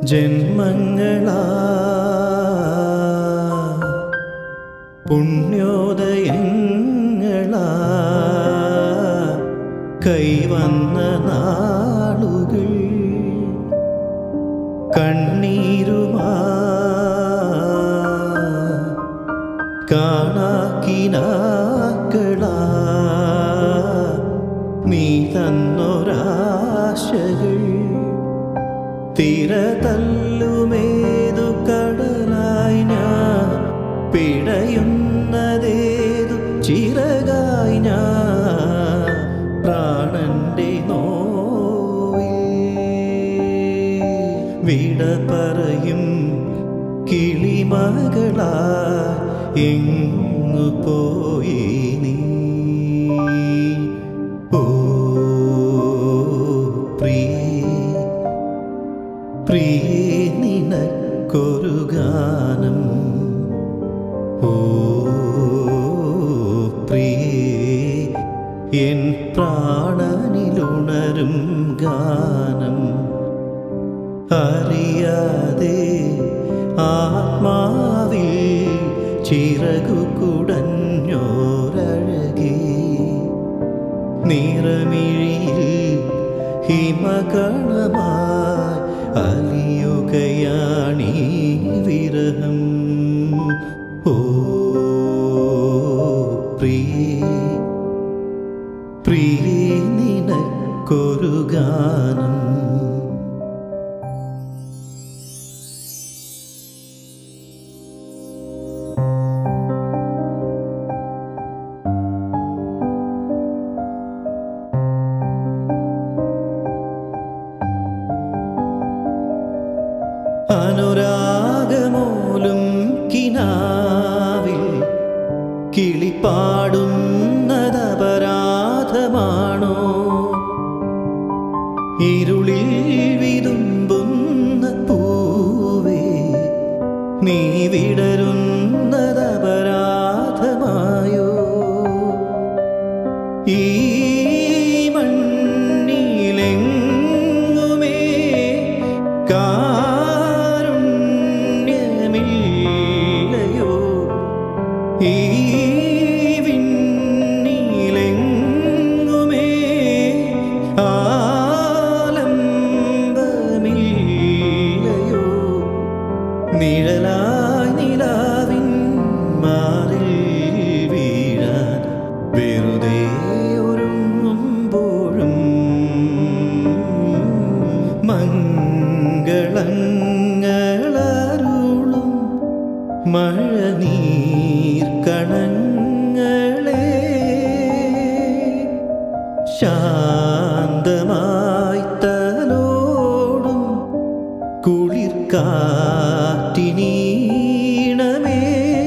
ജന്മങ്ങളാ പുണ്യോദയങ്ങളാ കൈവന്ന നാളുകൾ കണ്ണീരുമാ കാണാക്കിനാക്കളാ നീ തന്നൊരാശകൾ തിര തല്ലുമേതു കടലായി ഞാൻ പിടയുന്നതേതു ചിറകായി ഞാൻ പ്രാണന്റെ നോയിൽ വിട പറയും കിളിമകളാ എങ്ങു പോയി നീ ഓ പ്രിയേ പ്രിയേ നിനക്കൊരു ഗാനം ഓ പ്രിയേ എൻ പ്രാണനിലുണരും ഗാനം അറിയാതെ ആത്മാവിൽ ചിറകു കുടഞ്ഞോരഴകേ നിറമിഴിയിൽ ഹിമകണമായി അലിയുകയാണീ വിരഹം ഓ പ്രിയേ പ്രിയേ നിനക്കൊരു ഗാനം അനുരാഗമൂലും കിനാവിൽ കിളിപ്പാടുന്നതപരാധമാണോ ഇരുളിൽ വിതുമ്പുന്ന പൂവേ നീ വിടരുന്നതപരാധമായോ ഈ മണ്ണിലെങ്ങുമേ കാരുണ്യമില്ലയോ ഈ വിണ്ണിലെങ്ങുമേ ആലംബമില്ലയോ നിഴലായി നിലാവിൻ മാറിൽ വീഴാൻ വെറുതെ ഒരുങ്ങുമ്പോഴും മംഗളങ്ങളരുളും മഴനീർ കണങ്ങളെ ശാന്തമായി തലോടും കുളിർ കാറ്റിനീണമേ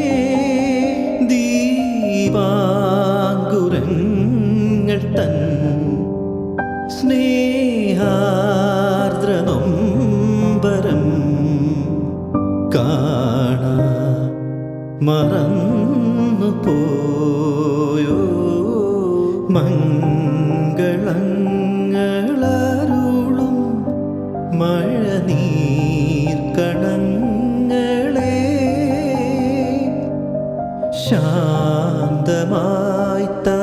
ദീപാങ്കുരങ്ങൾ തൻ സ്നേഹാർദ്രനൊമ്പരം കാണ മറന്നു പോയോ മംഗളങ്ങളരുളും മഴനീർ കണങ്ങളെ ശാന്തമായി ത